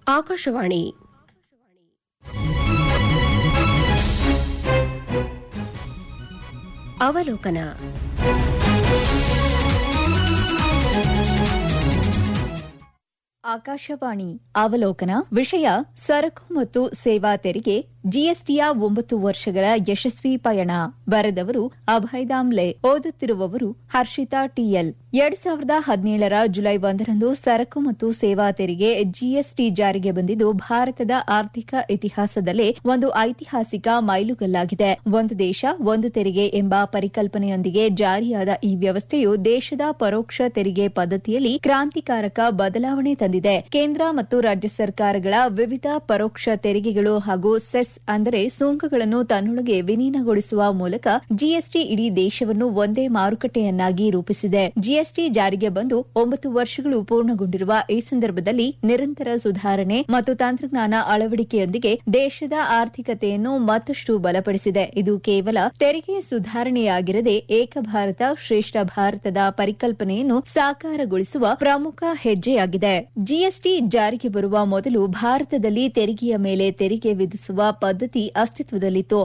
ಆಕಾಶವಾಣಿ ಅವಲೋಕನ ಆಕಾಶವಾಣಿ ಅವಲೋಕನ ವಿಷಯ ಸರಕು ಮತ್ತು ಸೇವಾ ತೆರಿಗೆ ಜಿಎಸ್ಟಿಯ ಒಂಬತ್ತು ವರ್ಷಗಳ ಯಶಸ್ವಿ ಪಯಣ ಬರೆದವರು ಅಭಯ್ ದಾಮ್ಲೆ ಓದುತ್ತಿರುವವರು ಹರ್ಷಿತಾ ಟಿಎಲ್ ಎರಡ್ ಸಾವಿರದ ಹದಿನೇಳರ ಜುಲೈ ಒಂದರಂದು ಸರಕು ಮತ್ತು ಸೇವಾ ತೆರಿಗೆ ಜಿಎಸ್ಟಿ ಜಾರಿಗೆ ಬಂದಿದ್ದು ಭಾರತದ ಆರ್ಥಿಕ ಇತಿಹಾಸದಲ್ಲೇ ಒಂದು ಐತಿಹಾಸಿಕ ಮೈಲುಗಲ್ಲಾಗಿದೆ ಒಂದು ದೇಶ ಒಂದು ತೆರಿಗೆ ಎಂಬ ಪರಿಕಲ್ಪನೆಯೊಂದಿಗೆ ಜಾರಿಯಾದ ಈ ವ್ಯವಸ್ಥೆಯು ದೇಶದ ಪರೋಕ್ಷ ತೆರಿಗೆ ಪದ್ಧತಿಯಲ್ಲಿ ಕ್ರಾಂತಿಕಾರಕ ಬದಲಾವಣೆ ತಂದಿದೆ ಕೇಂದ್ರ ಮತ್ತು ರಾಜ್ಯ ಸರ್ಕಾರಗಳ ವಿವಿಧ ಪರೋಕ್ಷ ತೆರಿಗೆಗಳು ಹಾಗೂ ಸೆಸ್ ಅಂದರೆ ಸುಂಕಗಳನ್ನು ತನ್ನೊಳಗೆ ವಿಲೀನಗೊಳಿಸುವ ಮೂಲಕ ಜಿಎಸ್ಟಿ ಇಡೀ ದೇಶವನ್ನು ಒಂದೇ ಮಾರುಕಟ್ಟೆಯನ್ನಾಗಿ ರೂಪಿಸಿದೆ ಜಿಎಸ್ಟಿ ಜಾರಿಗೆ ಬಂದು ಒಂಬತ್ತು ವರ್ಷಗಳು ಪೂರ್ಣಗೊಂಡಿರುವ ಈ ಸಂದರ್ಭದಲ್ಲಿ ನಿರಂತರ ಸುಧಾರಣೆ ಮತ್ತು ತಂತ್ರಜ್ಞಾನ ಅಳವಡಿಕೆಯೊಂದಿಗೆ ದೇಶದ ಆರ್ಥಿಕತೆಯನ್ನು ಮತ್ತಷ್ಟು ಬಲಪಡಿಸಿದೆ ಇದು ಕೇವಲ ತೆರಿಗೆ ಸುಧಾರಣೆಯಾಗಿರದೆ ಏಕ ಭಾರತ ಶ್ರೇಷ್ಠ ಭಾರತದ ಪರಿಕಲ್ಪನೆಯನ್ನು ಸಾಕಾರಗೊಳಿಸುವ ಪ್ರಮುಖ ಹೆಜ್ಜೆಯಾಗಿದೆ ಜಿಎಸ್ಟಿ ಜಾರಿಗೆ ಬರುವ ಮೊದಲು ಭಾರತದಲ್ಲಿ ತೆರಿಗೆಯ ಮೇಲೆ ತೆರಿಗೆ ವಿಧಿಸುವ ಪದ್ಧತಿ ಅಸ್ತಿತ್ವದಲ್ಲಿತ್ತು